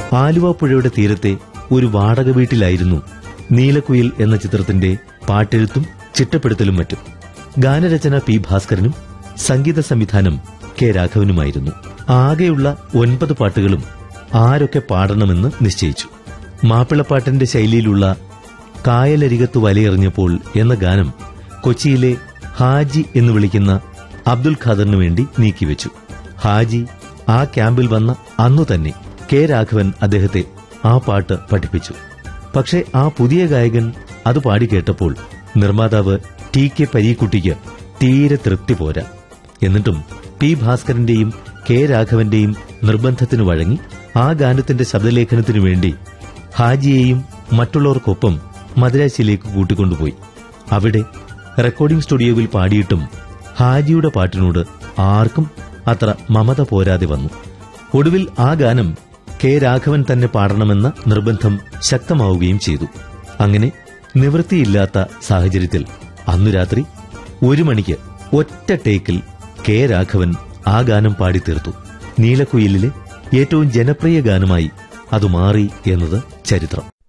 ആലുവ പുഴയുടെ തീരത്തെ ഒരു വാടക വീട്ടിലായിരുന്നു നീലക്കുയിൽ എന്ന ചിത്രത്തിന്റെ പാട്ടെഴുത്തും ചിട്ടപ്പെടുത്തലും മറ്റും ഗാനരചന പി ഭാസ്കരനും സംഗീത സംവിധാനം കെ രാഘവനുമായിരുന്നു ആകെയുള്ള ഒൻപത് പാട്ടുകളും ആരൊക്കെ പാടണമെന്ന് നിശ്ചയിച്ചു മാപ്പിളപ്പാട്ടിന്റെ ശൈലിയിലുള്ള കായലരികത്ത് വലയെറിഞ്ഞപ്പോൾ എന്ന ഗാനം കൊച്ചിയിലെ ഹാജി എന്ന് വിളിക്കുന്ന അബ്ദുൽ ഖാദറിനു വേണ്ടി നീക്കിവെച്ചു ഹാജി ആ ക്യാമ്പിൽ വന്ന അന്നു തന്നെ കെ രാഘവൻ അദ്ദേഹത്തെ ആ പാട്ട് പഠിപ്പിച്ചു പക്ഷേ ആ പുതിയ ഗായകൻ അത് പാടി കേട്ടപ്പോൾ നിർമ്മാതാവ് ടി കെ പരീക്കുട്ടിക്ക് തീരെ തൃപ്തി പോരാ എന്നിട്ടും പി ഭാസ്കരന്റെയും കെ രാഘവന്റെയും നിർബന്ധത്തിനു വഴങ്ങി ആ ഗാനത്തിന്റെ ശബ്ദലേഖനത്തിനു വേണ്ടി ഹാജിയെയും മറ്റുള്ളവർക്കൊപ്പം മദ്രാശിയിലേക്ക് കൂട്ടിക്കൊണ്ടുപോയി അവിടെ റെക്കോർഡിംഗ് സ്റ്റുഡിയോവിൽ പാടിയിട്ടും ഹാജിയുടെ പാട്ടിനോട് ആർക്കും അത്ര മമത പോരാതെ വന്നു ഒടുവിൽ ആ ഗാനം കെ രാഘവൻ തന്നെ പാടണമെന്ന നിർബന്ധം ശക്തമാവുകയും ചെയ്തു അങ്ങനെ നിവൃത്തിയില്ലാത്ത സാഹചര്യത്തിൽ അന്നു രാത്രി ഒരു മണിക്ക് ഒറ്റ ടേക്കിൽ കെ രാഘവൻ ആ ഗാനം പാടിത്തീർത്തു നീലക്കുയിലിലെ ഏറ്റവും ജനപ്രിയ ഗാനമായി അത് മാറി എന്നത് ചരിത്രം